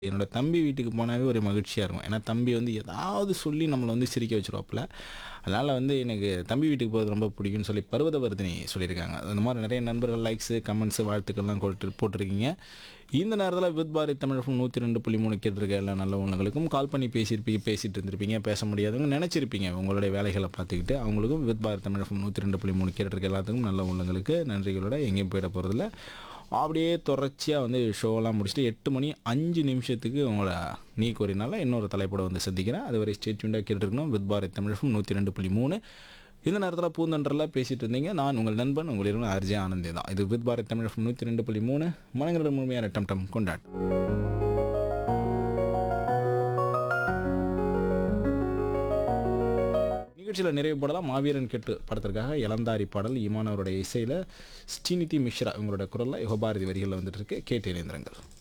என்னோட தம்பி வீட்டுக்கு போனாவே ஒரு மகிழ்ச்சியாக இருக்கும் ஏன்னா தம்பி வந்து ஏதாவது சொல்லி நம்மளை வந்து சிரிக்க வச்சிருவாப்புல அதனால் வந்து எனக்கு தம்பி வீட்டுக்கு போகிறது ரொம்ப பிடிக்கும்னு சொல்லி பர்வதவர்தினி சொல்லியிருக்காங்க அந்த மாதிரி நிறைய நண்பர்கள் லைக்ஸு கமெண்ட்ஸு வாழ்த்துக்கள்லாம் போட்டு போட்டிருக்கீங்க இந்த நேரத்தில் வித் பாரதி தமிழ் நூற்றி ரெண்டு புள்ளி மூணு கேட்டிருக்க எல்லா நல்ல உங்களுக்கும் கால் பண்ணி பேசியிருப்பீங்க பேசிகிட்டு இருந்திருப்பீங்க பேச முடியாதவங்க நினச்சிருப்பீங்க உங்களுடைய வேலைகளை பார்த்துக்கிட்டு அவங்களுக்கும் வித் பாரதி தமிழ் நூற்றி ரெண்டு புள்ளி மூணு கேட்டிருக்க எல்லாத்துக்கும் நல்ல உள்ளங்களுக்கு நன்றிகளோட எங்கேயும் போயிட போகிறதில்ல அப்படியே தொடர்ச்சியாக வந்து ஷோலாம் முடிச்சுட்டு எட்டு மணி அஞ்சு நிமிஷத்துக்கு உங்களை நீ கோரினால இன்னொரு தலைப்போட வந்து சந்திக்கிறேன் அதுவரை ஸ்டேட்மெண்ட்டாக கேட்டுருக்கணும் வித் பாரத் தமிழகம் நூற்றி ரெண்டு புள்ளி மூணு இந்த நேரத்தில் பூந்தன்றெல்லாம் பேசிகிட்டு இருந்தீங்க நான் உங்கள் நண்பன் உங்கள் இருவரும் அர்ஜே ஆனந்தி தான் இது வித் பாரத் தமிழகம் நூற்றி ரெண்டு புள்ளி மூணு மனங்களோட முழுமையான டம் டம் கொண்டாட் நிகழ்ச்சியில் நிறைவு பாடலாம் மாவீரன் கெட்டு படத்திற்காக இளந்தாரி பாடல் இமானவருடைய இசையில் ஸ்ரீநிதி மிஸ்ரா இவங்களோட குரலில் யுகபாரதி வரிகளில் வந்துட்டு இருக்கு கேட்டு இணைந்திருங்கள்